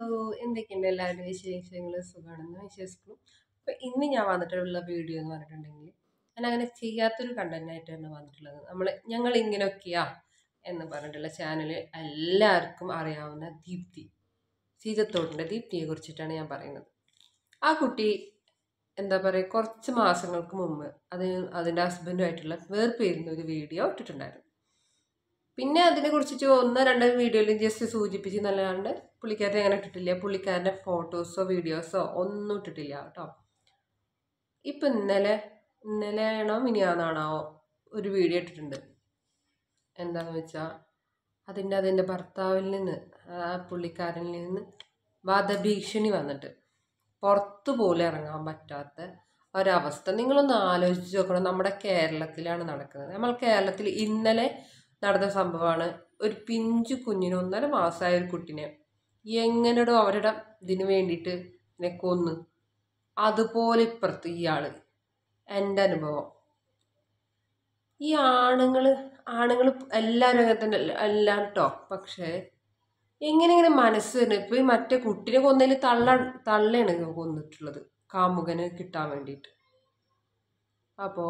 Hello എന്തൊക്കെയുണ്ട് എല്ലാവരുടെ വിശേഷങ്ങൾ സുഖമാണെന്ന് വിശ്വസിക്കുന്നു അപ്പോൾ ഇന്ന് ഞാൻ വന്നിട്ടുള്ള വീഡിയോ എന്ന് പറഞ്ഞിട്ടുണ്ടെങ്കിൽ ഞാൻ അങ്ങനെ ചെയ്യാത്തൊരു കണ്ടൻറ്റായിട്ടാണ് വന്നിട്ടുള്ളത് നമ്മൾ ഞങ്ങൾ ഇങ്ങനെയൊക്കെയാ എന്ന് പറഞ്ഞിട്ടുള്ള ചാനൽ എല്ലാവർക്കും അറിയാവുന്ന ദീപ്തി സീതത്തോട്ടിൻ്റെ ദീപ്തിയെ കുറിച്ചിട്ടാണ് ഞാൻ പറയുന്നത് ആ കുട്ടി എന്താ പറയുക കുറച്ച് മാസങ്ങൾക്ക് മുമ്പ് അത് അതിൻ്റെ ഹസ്ബൻഡുമായിട്ടുള്ള വേർപിരിയുന്ന ഒരു വീഡിയോ ഇട്ടിട്ടുണ്ടായിരുന്നു പിന്നെ അതിനെ കുറിച്ചിട്ട് ഒന്നോ രണ്ടോ വീഡിയോയിൽ ജസ്റ്റ് സൂചിപ്പിച്ച് നല്ലാണ്ട് പുള്ളിക്കാരനെ അങ്ങനെ ഇട്ടിട്ടില്ല പുള്ളിക്കാരൻ്റെ ഫോട്ടോസോ വീഡിയോസോ ഒന്നും ഇട്ടിട്ടില്ല കേട്ടോ ഇപ്പം ഇന്നലെ ഇന്നലെയാണോ മിനിയാന്നാണോ ഒരു വീഡിയോ ഇട്ടിട്ടുണ്ട് എന്താണെന്ന് വെച്ചാൽ അതിൻ്റെ അതിൻ്റെ ഭർത്താവിൽ നിന്ന് ആ പുള്ളിക്കാരനിൽ നിന്ന് വധഭീഷണി വന്നിട്ട് പുറത്തു പോലും ഇറങ്ങാൻ പറ്റാത്ത ഒരവസ്ഥ നിങ്ങളൊന്ന് ആലോചിച്ച് നോക്കണം നമ്മുടെ കേരളത്തിലാണ് നടക്കുന്നത് നമ്മൾ കേരളത്തിൽ ഇന്നലെ നടന്ന സംഭവമാണ് ഒരു പിഞ്ചു കുഞ്ഞിന് ഒന്നര മാസമായ ഒരു കുട്ടിനെ എങ്ങനെയോ അവരുടെ ഇതിന് വേണ്ടിയിട്ട് ഇതിനെ കൊന്ന് അതുപോലെ ഇപ്പുറത്ത് ഇയാൾ എൻ്റെ അനുഭവം ഈ ആണുങ്ങൾ ആണുങ്ങൾ എല്ലാവരും അങ്ങനെ തന്നെ എല്ലാം കേട്ടോ പക്ഷേ എങ്ങനെ ഇങ്ങനെ മനസ്സ് വരുന്നത് ഇപ്പോൾ ഈ മറ്റേ കുട്ടിനെ കൊന്നതിൽ തള്ള തള്ളയാണ് കൊന്നിട്ടുള്ളത് കാമുകന് കിട്ടാൻ വേണ്ടിയിട്ട് അപ്പോൾ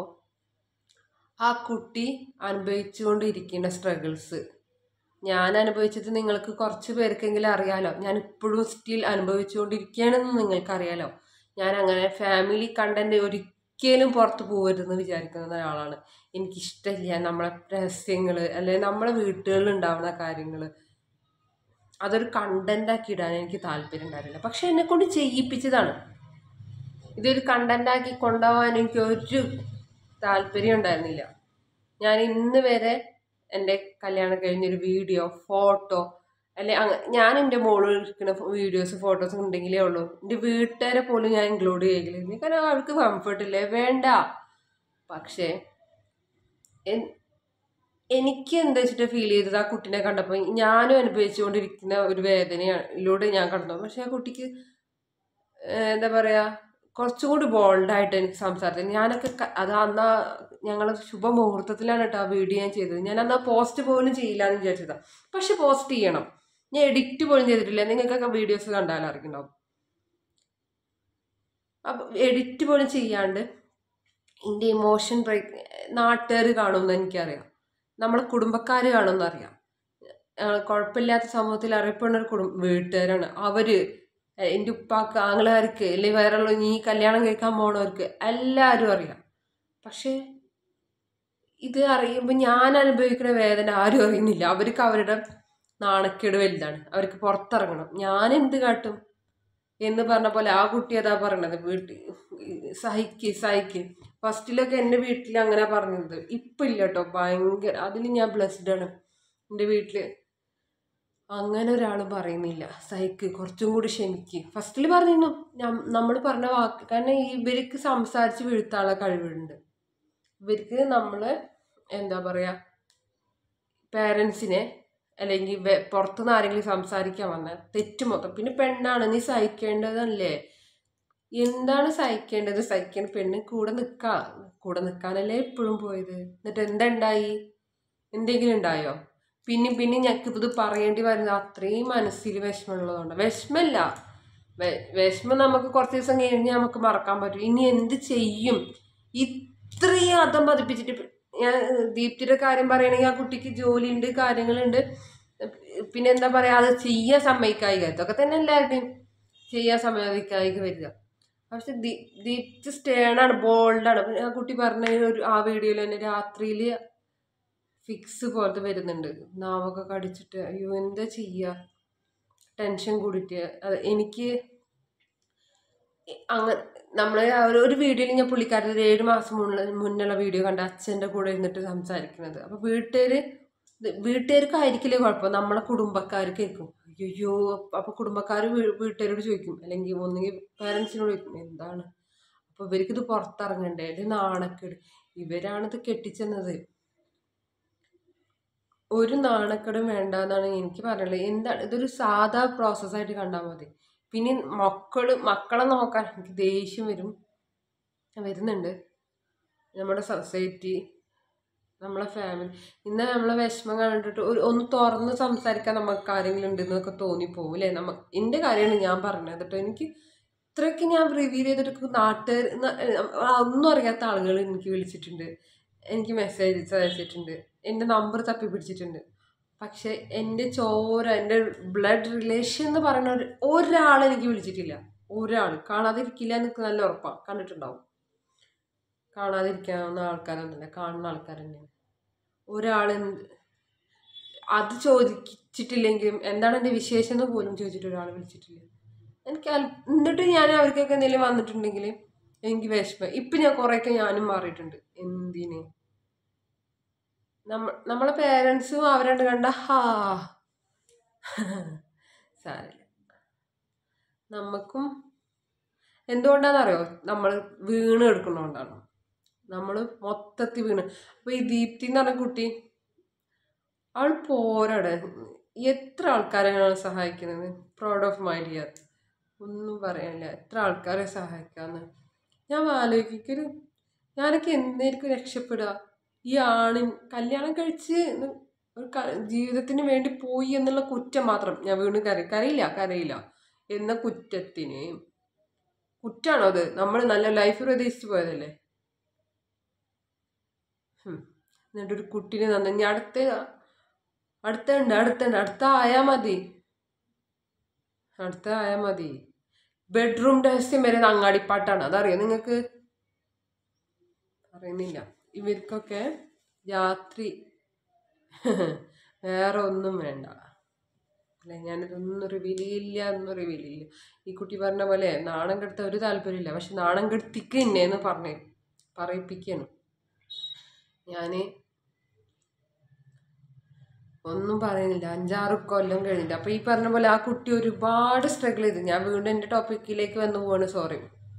ആ കുട്ടി അനുഭവിച്ചുകൊണ്ടിരിക്കുന്ന സ്ട്രഗിൾസ് ഞാൻ അനുഭവിച്ചത് നിങ്ങൾക്ക് കുറച്ച് പേർക്കെങ്കിലും അറിയാലോ ഞാൻ ഇപ്പോഴും സ്റ്റിൽ അനുഭവിച്ചുകൊണ്ടിരിക്കുകയാണെന്ന് നിങ്ങൾക്കറിയാലോ ഞാൻ അങ്ങനെ ഫാമിലി കണ്ടൻറ്റ് ഒരിക്കലും പുറത്ത് പോകരുതെന്ന് വിചാരിക്കുന്ന ഒരാളാണ് എനിക്കിഷ്ടമില്ല നമ്മളെ രഹസ്യങ്ങൾ അല്ലെങ്കിൽ നമ്മളെ വീട്ടുകളിൽ ഉണ്ടാവുന്ന കാര്യങ്ങൾ അതൊരു കണ്ടൻ്റാക്കി ഇടാൻ എനിക്ക് താല്പര്യം ഉണ്ടായിരുന്നില്ല പക്ഷെ എന്നെ കൊണ്ട് ചെയ്യിപ്പിച്ചതാണ് ഇതൊരു കണ്ടൻ്റാക്കി കൊണ്ടുപോകാൻ എനിക്ക് ഒരു താല്പര്യം ഉണ്ടായിരുന്നില്ല ഞാൻ ഇന്ന് വരെ എൻ്റെ കല്യാണം കഴിഞ്ഞൊരു വീഡിയോ ഫോട്ടോ അല്ലെ അങ്ങ ഞാൻ എൻ്റെ മോള് എടുക്കുന്ന വീഡിയോസ് ഫോട്ടോസ് ഉണ്ടെങ്കിലേ ഉള്ളൂ എൻ്റെ വീട്ടുകാരെ പോലും ഞാൻ ഇൻക്ലൂഡ് ചെയ്യില്ല കാരണം അവർക്ക് കംഫർട്ടില്ലേ വേണ്ട പക്ഷേ എനിക്ക് എന്താ വെച്ചിട്ട് ഫീൽ ചെയ്തത് ആ കുട്ടീനെ കണ്ടപ്പോൾ ഞാനും അനുഭവിച്ചുകൊണ്ടിരിക്കുന്ന ഒരു വേദനയിലൂടെ ഞാൻ കടന്നു പക്ഷെ ആ കുട്ടിക്ക് എന്താ പറയുക കുറച്ചും കൂടി ബോൾഡായിട്ട് എനിക്ക് സംസാരിച്ചത് ഞാനൊക്കെ അത് അന്ന് ഞങ്ങൾ ശുഭമുഹൂർത്തത്തിലാണ് കേട്ടോ ആ വീഡിയോ ഞാൻ ചെയ്തത് ഞാൻ അന്ന് ആ പോസ്റ്റ് പോലും ചെയ്യില്ല എന്ന് വിചാരിച്ചതാണ് പക്ഷെ പോസ്റ്റ് ചെയ്യണം ഞാൻ എഡിറ്റ് പോലും ചെയ്തിട്ടില്ല നിങ്ങൾക്കൊക്കെ വീഡിയോസ് കണ്ടാൽ അറിയുന്നുണ്ടാവും അപ്പം എഡിറ്റ് പോലും ചെയ്യാണ്ട് എൻ്റെ ഇമോഷൻ ബ്രേക്ക് നാട്ടുകാർ കാണുമെന്ന് എനിക്കറിയാം നമ്മളെ കുടുംബക്കാർ കാണുമെന്ന് അറിയാം കുഴപ്പമില്ലാത്ത സമൂഹത്തിൽ അറിയപ്പെടുന്ന ഒരു കുടുംബ വീട്ടുകാരാണ് അവർ എൻ്റെ ഉപ്പാക്ക് ആങ്ങളാർക്ക് അല്ലെങ്കിൽ വേറെയുള്ള നീ കല്യാണം കഴിക്കാൻ പോണവർക്ക് എല്ലാവരും അറിയാം പക്ഷേ ഇത് അറിയുമ്പോൾ ഞാൻ അനുഭവിക്കുന്ന വേദന ആരും അറിയുന്നില്ല അവർക്ക് അവരുടെ നാണക്കേട് വലുതാണ് അവർക്ക് പുറത്തിറങ്ങണം ഞാൻ എന്ത് കാട്ടും എന്ന് പറഞ്ഞ പോലെ ആ കുട്ടി അതാ പറയണത് വീട്ടിൽ സഹിക്ക് സഹിക്ക് ഫസ്റ്റിലൊക്കെ എൻ്റെ വീട്ടിൽ അങ്ങനെ പറഞ്ഞത് ഇപ്പം ഇല്ല കേട്ടോ ഭയങ്കര അതിൽ ഞാൻ ബ്ലെസ്ഡ് ആണ് എൻ്റെ വീട്ടിൽ അങ്ങനെ ഒരാൾ പറയുന്നില്ല സഹിക്ക് കുറച്ചും കൂടി ക്ഷമിക്ക് ഫസ്റ്റിൽ പറഞ്ഞിരുന്നു നമ്മൾ പറഞ്ഞ വാക്ക് കാരണം ഇവർക്ക് സംസാരിച്ച് വീഴ്ത്താനുള്ള കഴിവുണ്ട് ഇവർക്ക് നമ്മൾ എന്താ പറയുക പേരൻസിനെ അല്ലെങ്കിൽ പുറത്തുനിന്ന് ആരെങ്കിലും സംസാരിക്കാൻ വന്നാൽ തെറ്റ് മൊത്തം പിന്നെ പെണ്ണാണ് നീ സഹിക്കേണ്ടതല്ലേ എന്താണ് സഹിക്കേണ്ടത് സഹിക്കേണ്ട പെണ്ണ് കൂടെ നിൽക്കുക കൂടെ നിൽക്കാനല്ലേ എപ്പോഴും പോയത് എന്നിട്ട് എന്താ ഉണ്ടായി എന്തെങ്കിലും ഉണ്ടായോ പിന്നെ പിന്നെ ഞങ്ങൾക്ക് ഇത് പറയേണ്ടി വരുന്നത് അത്രയും മനസ്സിൽ വിഷമമുള്ളതുകൊണ്ട് വിഷമല്ല വിഷമം നമുക്ക് കുറച്ച് ദിവസം കഴിഞ്ഞ് നമുക്ക് മറക്കാൻ പറ്റും ഇനി എന്ത് ചെയ്യും ഇത്രയും അതം പതിപ്പിച്ചിട്ട് ഞാൻ ദീപ്തിയുടെ കാര്യം പറയുകയാണെങ്കിൽ ആ കുട്ടിക്ക് ജോലിയുണ്ട് കാര്യങ്ങളുണ്ട് പിന്നെ എന്താ പറയുക അത് ചെയ്യാൻ സമ്മതിക്കായിക ഇതൊക്കെ തന്നെ എല്ലാവരുടെയും ചെയ്യാൻ സമ്മതിക്കായിക വരിക പക്ഷെ ദീപ്തി സ്റ്റേണാണ് ബോൾഡാണ് ആ കുട്ടി പറഞ്ഞ ഒരു ആ വീഡിയോയിൽ തന്നെ രാത്രിയിൽ ഫിക്സ് പോലത്തെ വരുന്നുണ്ട് നാവൊക്കെ കടിച്ചിട്ട് അയ്യോ എന്താ ചെയ്യുക ടെൻഷൻ കൂടിയിട്ട് അത് എനിക്ക് അങ്ങനെ നമ്മൾ ഒരു വീഡിയോയിൽ ഞാൻ പുള്ളിക്കാരത്തിൽ ഏഴ് മാസം മുന്നേ മുന്നുള്ള വീഡിയോ കണ്ട അച്ഛൻ്റെ കൂടെ ഇരുന്നിട്ട് സംസാരിക്കുന്നത് അപ്പോൾ വീട്ടുകാർ വീട്ടുകാർക്കായിരിക്കില്ലേ കുഴപ്പം നമ്മളെ കുടുംബക്കാർക്ക് കേൾക്കും അയ്യോ അപ്പോൾ കുടുംബക്കാർ വീട്ടുകാരോട് ചോദിക്കും അല്ലെങ്കിൽ ഒന്നുകിൽ പാരൻസിനോട് ചോദിക്കും എന്താണ് അപ്പോൾ ഇവർക്കിത് പുറത്തിറങ്ങണ്ടേ ഇത് നാണക്കേട് ഇവരാണിത് കെട്ടിച്ചെന്നത് ഒരു നാണക്കേടും വേണ്ട എന്നാണ് എനിക്ക് പറയുള്ളത് എന്താണ് ഇതൊരു സാധാ പ്രോസസ്സായിട്ട് കണ്ടാൽ മതി പിന്നെ മക്കൾ മക്കളെ നോക്കാൻ എനിക്ക് ദേഷ്യം വരും വരുന്നുണ്ട് നമ്മുടെ സൊസൈറ്റി നമ്മളെ ഫാമിലി ഇന്ന് നമ്മളെ വിഷമം കണ്ടിട്ട് ഒരു ഒന്ന് തുറന്ന് സംസാരിക്കാൻ നമുക്ക് ആരെങ്കിലും ഉണ്ടെന്നൊക്കെ തോന്നിപ്പോവും അല്ലേ നമ്മ എൻ്റെ കാര്യമാണ് ഞാൻ പറഞ്ഞത് കേട്ടോ എനിക്ക് ഇത്രയൊക്കെ ഞാൻ റിവീൽ ചെയ്തിട്ട് നാട്ടുകാർ ഒന്നും അറിയാത്ത ആളുകൾ എനിക്ക് വിളിച്ചിട്ടുണ്ട് എനിക്ക് മെസ്സേജ് അയച്ചിട്ടുണ്ട് എൻ്റെ നമ്പർ തപ്പി പിടിച്ചിട്ടുണ്ട് പക്ഷെ എൻ്റെ ചോര എൻ്റെ ബ്ലഡ് റിലേഷൻ എന്ന് പറയുന്ന ഒരു ഒരാൾ എനിക്ക് വിളിച്ചിട്ടില്ല ഒരാൾ കാണാതിരിക്കില്ല എനിക്ക് നല്ല ഉറപ്പാണ് കണ്ടിട്ടുണ്ടാവും കാണാതിരിക്കാവുന്ന ആൾക്കാരൊന്നുമില്ല കാണുന്ന ആൾക്കാർ തന്നെയാണ് ഒരാൾ അത് ചോദിച്ചിട്ടില്ലെങ്കിലും എന്താണ് എൻ്റെ വിശേഷം എന്ന് പോലും ചോദിച്ചിട്ട് ഒരാൾ വിളിച്ചിട്ടില്ല എനിക്ക് അൽ- എന്നിട്ട് ഞാൻ അവർക്കൊക്കെ എന്തെങ്കിലും വന്നിട്ടുണ്ടെങ്കിൽ എനിക്ക് വിഷമം ഇപ്പം ഞാൻ കുറേയൊക്കെ ഞാനും മാറിയിട്ടുണ്ട് എന്തിന് നമ്മ നമ്മളെ പേരൻസും അവരണ്ട് കണ്ട ഹാ സാരില്ല നമുക്കും എന്തുകൊണ്ടാണെന്നറിയോ നമ്മൾ വീണ് എടുക്കുന്നതുകൊണ്ടാണ് നമ്മൾ മൊത്തത്തിൽ വീണ് അപ്പോൾ ഈ ദീപ്തി എന്ന് പറഞ്ഞ കുട്ടി അവൾ പോരാടെ എത്ര ആൾക്കാരെ ഞങ്ങൾ സഹായിക്കുന്നത് പ്രൗഡ് ഓഫ് മൈ ഡിയർ ഒന്നും പറയാനില്ല എത്ര ആൾക്കാരെ സഹായിക്കാന്ന് ഞാൻ ആലോചിക്കൊരു ഞാനൊക്കെ എന്നായിരിക്കും രക്ഷപ്പെടുക ഈ ആണിൻ കല്യാണം കഴിച്ച് ഒരു ക- ജീവിതത്തിന് വേണ്ടി പോയി എന്നുള്ള കുറ്റം മാത്രം ഞാൻ വീണ് കര കരയില്ല കരയില്ല എന്ന കുറ്റത്തിന് കുറ്റാണോ അത് നമ്മൾ നല്ല ലൈഫ് പ്രതീക്ഷിച്ച് പോയതല്ലേ ഹും. എന്നിട്ടൊരു കുട്ടീനെ നന്ന ഇനി അടുത്ത അടുത്തുണ്ട് അടുത്തുണ്ട് അടുത്ത ആയാ മതി അടുത്ത ആയാ മതി ബെഡ്റൂം രഹസ്യം വരെ അങ്ങാടിപ്പാട്ടാണ് അതറിയോ നിങ്ങൾക്ക് അറിയുന്നില്ല ഇവർക്കൊക്കെ രാത്രി വേറെ ഒന്നും വേണ്ട അല്ല ഞാനിതൊന്നും റിവീൽ ചെയ്യില്ല ഒന്നും റിവീൽ ചെയ്യില്ല ഈ കുട്ടി പറഞ്ഞ പോലെ നാണം കെടുത്ത ഒരു താല്പര്യമില്ല പക്ഷെ നാണം കെടുത്തിക്ക് എന്നെ പറഞ്ഞേ പറയിപ്പിക്കാണ് ഞാൻ ഒന്നും പറയുന്നില്ല അഞ്ചാറ് കൊല്ലം കഴിഞ്ഞിട്ട് അപ്പോൾ ഈ പറഞ്ഞ പോലെ ആ കുട്ടി ഒരുപാട് സ്ട്രഗിൾ ചെയ്തു ഞാൻ വീണ്ടും എൻ്റെ ടോപ്പിക്കിലേക്ക് വന്നു പോവാണ് സോറി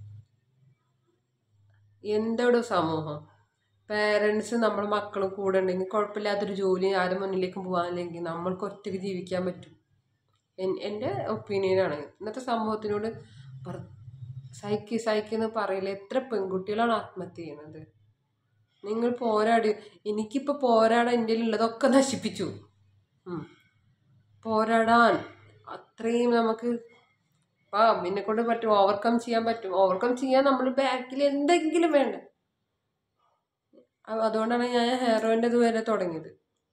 എന്തോടോ സമൂഹം പേരൻസ് നമ്മുടെ മക്കളും കൂടെ ഉണ്ടെങ്കിൽ കുഴപ്പമില്ലാത്തൊരു ജോലി ആരും മുന്നിലേക്ക് പോകാനില്ലെങ്കിൽ നമ്മൾക്ക് ഒറ്റയ്ക്ക് ജീവിക്കാൻ പറ്റും എൻ- എൻ്റെ ഒപ്പീനിയനാണ് ഇന്നത്തെ സമൂഹത്തിനോട് പറ- സഹിക്ക് സഹിക്കെന്ന് പറയില്ല എത്ര പെൺകുട്ടികളാണ് ആത്മഹത്യ ചെയ്യുന്നത് നിങ്ങൾ പോരാടി എനിക്കിപ്പോൾ പോരാടാൻ എൻ്റെ ഉള്ളതൊക്കെ നശിപ്പിച്ചു ഉം. പോരാടാൻ അത്രയും നമുക്ക് ആ എന്നെ കൊണ്ട് പറ്റും ഓവർകം ചെയ്യാൻ പറ്റും ഓവർകം ചെയ്യാൻ നമ്മൾ ബാക്കിൽ എന്തെങ്കിലും വേണ്ട അ- അതുകൊണ്ടാണ് ഞാൻ ഹെയറോയിൻ്റെ ഇത് വരെ തുടങ്ങിയത്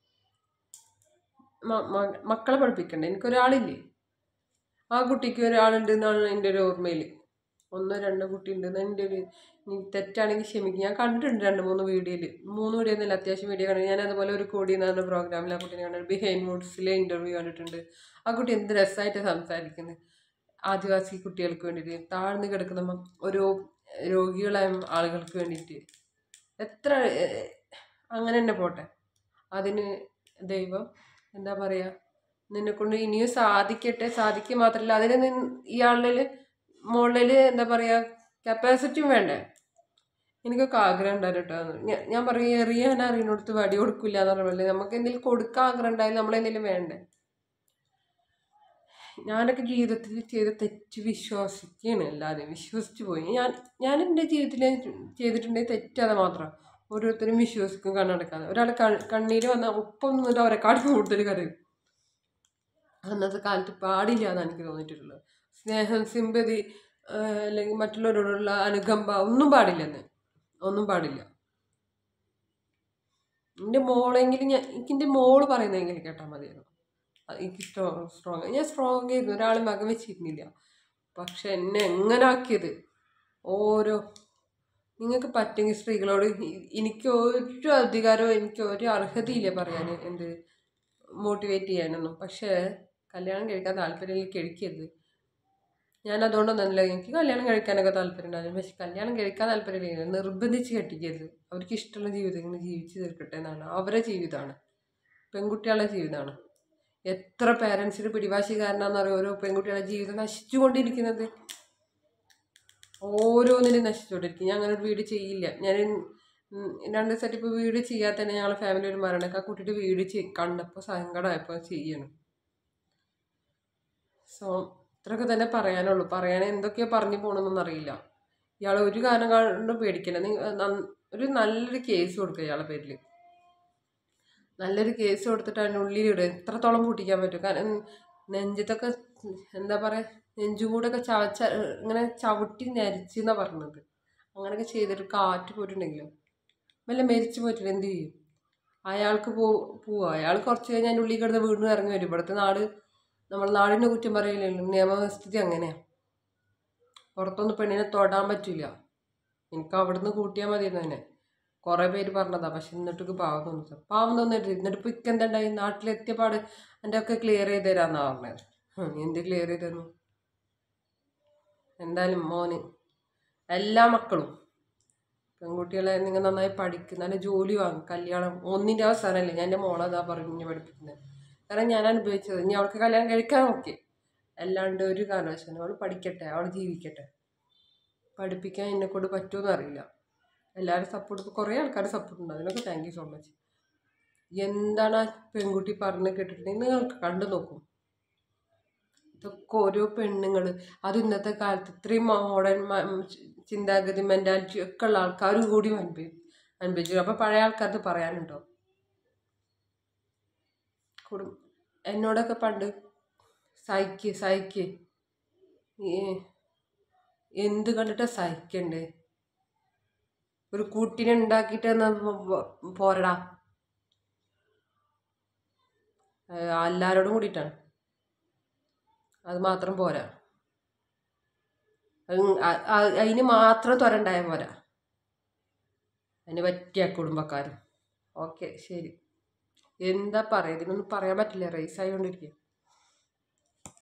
മ- മ- മക്കളെ പഠിപ്പിക്കണ്ടേ എനിക്കൊരാളില്ലേ ആ കുട്ടിക്ക് ഒരാളുണ്ട് എന്നാണ് എൻ്റെ ഒരു ഓർമ്മയിൽ ഒന്നോ രണ്ടോ കുട്ടി ഉണ്ടെന്ന് എൻ്റെ ഒരു ഇനി തെറ്റാണെങ്കിൽ ക്ഷമിക്കും ഞാൻ കണ്ടിട്ടുണ്ട് രണ്ട് മൂന്ന് വീഡിയോയിൽ മൂന്ന് വീഡിയോ ഒന്നുമില്ല അത്യാവശ്യം വീഡിയോ കണ്ടു ഞാൻ അതുപോലെ ഒരു കോടി എന്ന് പറഞ്ഞ പ്രോഗ്രാമിൽ ആ കുട്ടീനെ കണ്ടു ബിഹൈൻഡ് മൂഡ്സിലെ ഇൻ്റർവ്യൂ കണ്ടിട്ടുണ്ട് ആ കുട്ടി എന്ത് രസമായിട്ട് സംസാരിക്കുന്നത് ആദിവാസി കുട്ടികൾക്ക് വേണ്ടിയിട്ട് താഴ്ന്നു കിടക്കുന്ന മ- ഓരോ രോഗികളായ ആളുകൾക്ക് വേണ്ടിയിട്ട് എത്ര ഏഹ്, അങ്ങനെ തന്നെ പോട്ടെ അതിന് ദൈവം എന്താ പറയുക നിന്നെ കൊണ്ട് ഇനിയും സാധിക്കട്ടെ സാധിക്കുക മാത്രമല്ല അതിന് നിൻ- ഇയാളിൽ മുകളിൽ എന്താ പറയുക കപ്പാസിറ്റിയും വേണ്ടേ എനിക്കൊക്കെ ആഗ്രഹം ഉണ്ടായിരുന്നു കേട്ടോ ഞാൻ ഞാൻ പറയും എറിയാൻ അറിയുന്നിടത്ത് വടി കൊടുക്കില്ല എന്ന് പറഞ്ഞ നമുക്ക് എന്തെങ്കിലും കൊടുക്കാൻ ആഗ്രഹം ഉണ്ടായാലും നമ്മളെന്തെങ്കിലും വേണ്ടേ ഞാനൊക്കെ ജീവിതത്തിൽ ചെയ്ത തെറ്റ് വിശ്വസിക്കുകയാണ് എല്ലാവരും വിശ്വസിച്ച് പോയി ഞാൻ ഞാൻ എൻ്റെ ജീവിതത്തിൽ ചെയ്തിട്ടുണ്ടെങ്കിൽ തെറ്റത് മാത്രം ഓരോരുത്തരും വിശ്വസിക്കും കണ്ണടക്കാതെ ഒരാൾ കണ്ണീര് വന്നാൽ ഒപ്പം നിന്നിട്ട് അവരെക്കാൾ കൂടുതൽ കരയും അന്നത്തെ കാലത്ത് പാടില്ല എന്നാണ് എനിക്ക് തോന്നിയിട്ടുള്ളത് സ്നേഹം സിമ്പതി അല്ലെങ്കിൽ മറ്റുള്ളവരോടുള്ള അനുകമ്പ ഒന്നും പാടില്ലെന്ന് ഒന്നും പാടില്ല എൻ്റെ മോളെങ്കിലും ഞാൻ എനിക്ക് എൻ്റെ മോള് പറയുന്നതെങ്കിലും കേട്ടാൽ മതിയായിരുന്നു അത് എനിക്ക് സ്ട്രോങ് സ്ട്രോങ് ഞാൻ സ്ട്രോങ് ആയിരുന്നു ഒരാളെ മകൻ വെച്ചിരുന്നില്ല പക്ഷെ എന്നെ എങ്ങനെ ആക്കിയത് ഓരോ നിങ്ങൾക്ക് പറ്റുമെങ്കിൽ സ്ത്രീകളോട് ഇ- എനിക്ക് ഒരു അധികാരവും എനിക്ക് ഒരു അർഹതയില്ല പറയാൻ എന്ത് മോട്ടിവേറ്റ് ചെയ്യാനൊന്നും പക്ഷേ കല്യാണം കഴിക്കാൻ താല്പര്യമില്ലെങ്കിൽ കഴിക്കരുത് ഞാൻ അതുകൊണ്ടൊന്നല്ല എനിക്ക് കല്യാണം കഴിക്കാനൊക്കെ താല്പര്യം ഉണ്ടായിരുന്നു പക്ഷെ കല്യാണം കഴിക്കാൻ താല്പര്യമില്ല നിർബന്ധിച്ച് കെട്ടിക്കരുത് അവർക്ക് ഇഷ്ടമുള്ള ജീവിതം ഇങ്ങനെ ജീവിച്ച് തീർക്കട്ടെ എന്നാണ് അവരെ ജീവിതമാണ് പെൺകുട്ടികളുടെ ജീവിതമാണ് എത്ര പേരൻസിന് പിടിവാശി കാരനാണെന്നറിയോ ഓരോ പെൺകുട്ടികളുടെ ജീവിതം നശിച്ചുകൊണ്ടിരിക്കുന്നത് ഓരോന്നിനും നശിച്ചുകൊണ്ടിരിക്കും ഞാൻ അങ്ങനെ ഒരു വീട് ചെയ്യില്ല ഞാൻ ഉം, രണ്ട് ദിവസമായിട്ട് ഇപ്പോൾ വീട് ചെയ്യാതെ തന്നെ ഞങ്ങളെ ഫാമിലി ഒരു മരണമൊക്കെ ആ കുട്ടിയുടെ വീട് ചെയ് കണ്ടപ്പോൾ സങ്കടമായപ്പോൾ ചെയ്യണം സോ ഇത്രയൊക്കെ തന്നെ പറയാനുള്ളൂ പറയാൻ എന്തൊക്കെയോ പറഞ്ഞു പോകണമെന്നൊന്നും അറിയില്ല ഇയാൾ ഒരു കാരണം കൊണ്ടും പേടിക്കണ്ട നീ നന്ന- ഒരു നല്ലൊരു കേസ് കൊടുക്കുക ഇയാളെ പേരിൽ നല്ലൊരു കേസ് കൊടുത്തിട്ട് അതിൻ്റെ ഉള്ളിലിടുക എത്രത്തോളം പൂട്ടിക്കാൻ പറ്റും കാരണം നെഞ്ചത്തൊക്കെ എന്താ പറയുക നെഞ്ചുകൂടൊക്കെ ചവച്ച ഇങ്ങനെ ചവിട്ടി നരിച്ചെന്നാണ് പറഞ്ഞത് അങ്ങനെയൊക്കെ ചെയ്തിട്ട് കാറ്റ് പോയിട്ടുണ്ടെങ്കിലും വല്ല മരിച്ചു പോയിട്ടില്ല എന്ത് ചെയ്യും അയാൾക്ക് പോ പോവുക അയാൾ കുറച്ച് കഴിഞ്ഞ് അതിൻ്റെ ഉള്ളിൽ കിടന്ന് വീണ്ടും ഇറങ്ങി വരും ഇവിടുത്തെ നാട് നമ്മൾ നാടിനെ കുറ്റം പറയില്ലല്ലോ നിയമവ്യവസ്ഥിതി അങ്ങനെയാണ് പുറത്തൊന്നും പെണ്ണിനെ തൊടാൻ പറ്റില്ല എനിക്ക് അവിടുന്ന് കൂട്ടിയാൽ മതി എന്ന് തന്നെ കുറേ പേര് പറഞ്ഞതാ പക്ഷെ എന്നിട്ടൊക്കെ പാവം തോന്നിച്ചു പാവം തോന്നിട്ട് എന്നിട്ട് ഇപ്പം ഇക്ക് എന്തുണ്ടായി നാട്ടിലെത്തിയ പാട് എൻ്റെ ഒക്കെ ക്ലിയർ ചെയ്ത് തരാമെന്നാണ് പറഞ്ഞത് ഹും, എന്ത് ക്ലിയർ ചെയ്ത് തന്നു എന്തായാലും മോന് എല്ലാ മക്കളും പെൺകുട്ടികളെ നിങ്ങൾ നന്നായി പഠിക്കും നല്ല ജോലി വാങ്ങും കല്യാണം ഒന്നിൻ്റെ അവസാനമല്ലേ ഞാൻ എൻ്റെ മോളെ അതാ പറഞ്ഞു പഠിപ്പിക്കുന്നത് കാരണം ഞാൻ അനുഭവിച്ചത് ഇനി അവൾക്ക് കല്യാണം കഴിക്കാൻ ഓക്കെ അല്ലാണ്ട് ഒരു കാരണവശാലും അവൾ പഠിക്കട്ടെ അവൾ ജീവിക്കട്ടെ പഠിപ്പിക്കാൻ എന്നെ കൊണ്ട് പറ്റുമെന്ന് അറിയില്ല എല്ലാവരും സപ്പോർട്ട് കുറേ ആൾക്കാർ സപ്പോർട്ട് ഉണ്ട് അതിനൊക്കെ താങ്ക് യു സോ മച്ച് എന്താണ് ആ പെൺകുട്ടി പറഞ്ഞ് കേട്ടിട്ടുണ്ടെങ്കിൽ നിങ്ങൾക്ക് കണ്ടു നോക്കും ഇതൊക്കെ ഓരോ പെണ്ണുങ്ങൾ അത് ഇന്നത്തെ കാലത്ത് ഇത്രയും മോഡേൺ ചിന്താഗതി മെൻറ്റാലിറ്റി ഒക്കെ ഉള്ള ആൾക്കാരും കൂടി അനുഭവി അനുഭവിച്ചു അപ്പോൾ പഴയ ആൾക്കാർക്ക് പറയാനുണ്ടോ കുടും എന്നോടൊക്കെ പണ്ട് സഹിക്ക് സഹിക്ക് ഈ എന്ത് കണ്ടിട്ടാ സഹിക്കണ്ടേ ഒരു കുട്ടീനെ ഉണ്ടാക്കിയിട്ട് എന്നാ പോരടാ ഏഹ് എല്ലാവരോടും കൂടിയിട്ടാണ് അത് മാത്രം പോരാ അത് അ- അ- അതിന് മാത്രം തൊരണ്ടായ പോരാ അതിന് പറ്റിയ കുടുംബക്കാരും ഓക്കെ ശരി എന്താ പറയുക ഇതിനൊന്നും പറയാൻ പറ്റില്ല റേസ് ആയിക്കൊണ്ടിരിക്കുക